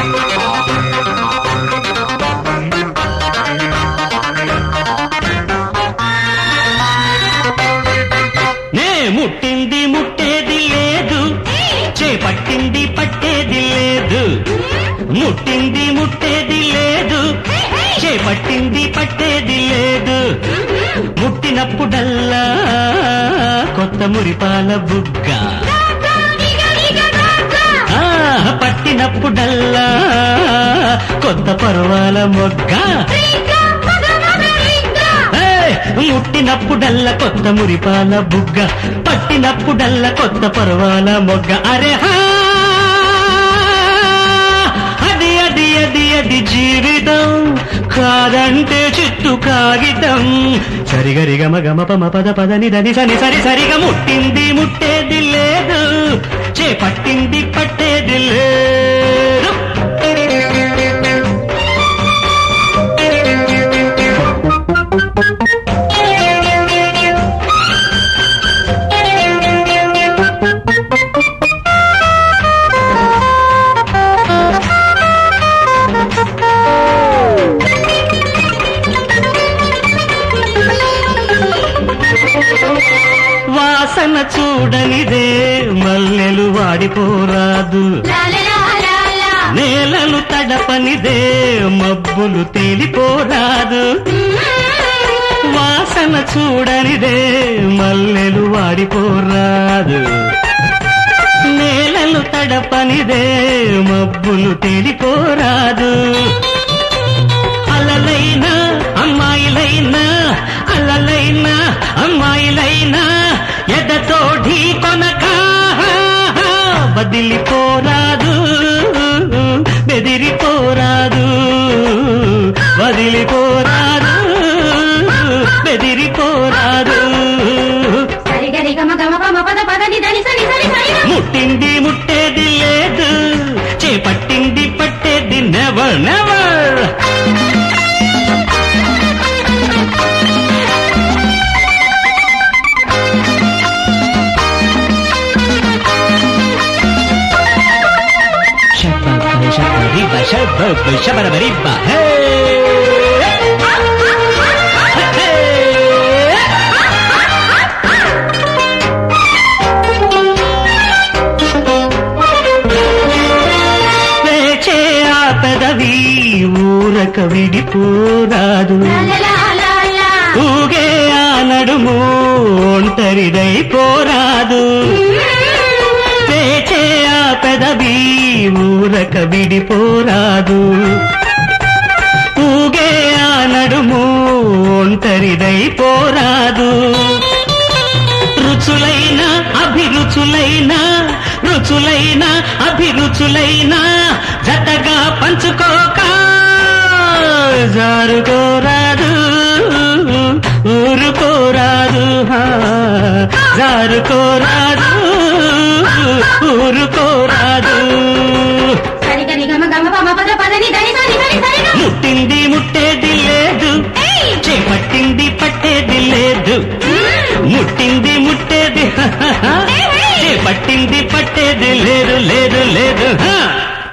నే ముట్టింది ముట్టేది లేదు చేపట్టింది పట్టేది లేదు ముట్టింది ముట్టేది లేదు చేపట్టింది పట్టేది లేదు ముట్టినప్పుడల్లా కొత్త మురిపాల బుగ్గ ఆ, పట్టినప్పుడల్లా కొత్త పర్వాల మొగ్గ ఏయ్! ముట్టినప్పుడల్లా కొత్త మురిపాల బుగ్గ పట్టినప్పుడల్లా కొత్త పర్వాల మొగ్గ అరే హా! అది అది అది అది జీవితం కాదంటే చిత్తు కాగితం సరిగరి గమ గమ పమ పద పదని దని సని సరి సరిగా ముట్టింది ముట్టేది లేదు చేపట్టింది పట్టేది లేదు వాసన చూడనిదే మల్లెలు వాడిపోరాదు నేలలు తడపనిదే మబ్బులు తేలిపోరాదు వాసన చూడనిదే మల్లెలు వాడిపోరాదు నేలలు తడపనిదే మబ్బులు తేలిపోరాదు అలలైనా అమ్మాయిలైనా అలలైనా అమ్మాయిలైనా ఎదతో ఢీ కొనక వదిలిపోరాదు బెదిరిపోరాదు వదిలిపోరాదు బెదిరిపోరాదు ముట్టింది ముట్టేది లేదు చేపట్టింది పట్టేది నెవర్ నెవర్ వేచే ఆ పెదవి ఊరక విడిపోరాదు ఊగే ఆ నడుము ఒంటరిదై పోరాదు వేచే ఆ పెదవి ఊరక విడిపోరాదు ఊగే ఆ నడుము ఒంటరిదై పోరాదు రుచులైన అభిరుచులైన రుచులైన అభిరుచులైన జతగా పంచుకోక జారుకోరాదు ఊరుకోరాదు హా, జారుకోరాదు ఊరుకోరాదు ముట్టింది ముట్టేది లేదు చేపట్టింది పట్టేది లేదు ముట్టింది ముట్టేది చేపట్టింది పట్టేది లేదు లేదు లేదు హా